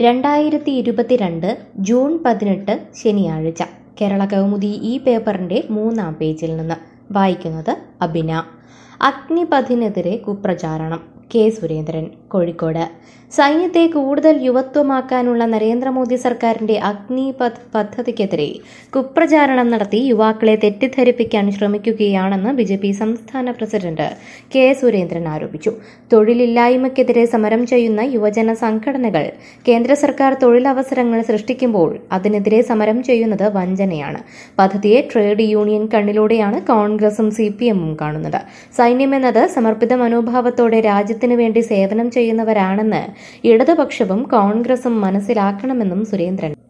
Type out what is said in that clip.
രണ്ടായിരത്തി ഇരുപത്തിരണ്ട് ജൂൺ പതിനെട്ട് ശനിയാഴ്ച കേരള കൗമുദി ഈ പേപ്പറിന്റെ മൂന്നാം പേജിൽ നിന്ന് വായിക്കുന്നത് അബിന അഗ്നിപഥിനെതിരെ കുപ്രചാരണം കെ സുരേന്ദ്രൻ കോഴിക്കോട് സൈന്യത്തെ കൂടുതൽ യുവത്വമാക്കാനുള്ള നരേന്ദ്രമോദി സർക്കാരിന്റെ അഗ്നിപഥ് പദ്ധതിക്കെതിരെ കുപ്രചാരണം നടത്തി യുവാക്കളെ തെറ്റിദ്ധരിപ്പിക്കാൻ ശ്രമിക്കുകയാണെന്ന് ബി ജെ പി സംസ്ഥാന പ്രസിഡന്റ് കെ സുരേന്ദ്രൻ ആരോപിച്ചു തൊഴിലില്ലായ്മയ്ക്കെതിരെ സമരം ചെയ്യുന്ന യുവജന സംഘടനകൾ കേന്ദ്ര സർക്കാർ തൊഴിലവസരങ്ങൾ സൃഷ്ടിക്കുമ്പോൾ അതിനെതിരെ സമരം ചെയ്യുന്നത് വഞ്ചനയാണ് പദ്ധതിയെ ട്രേഡ് യൂണിയൻ കണ്ണിലൂടെയാണ് കോൺഗ്രസും സി പി എമ്മും കാണുന്നത് സൈന്യമെന്നത് സമർപ്പിത മനോഭാവത്തോടെ രാജ്യത്തിനു വേണ്ടി സേവനം ചെയ്യുന്നവരാണെന്ന് ഇടതുപക്ഷവും കോൺഗ്രസും മനസ്സിലാക്കണമെന്നും സുരേന്ദ്രൻ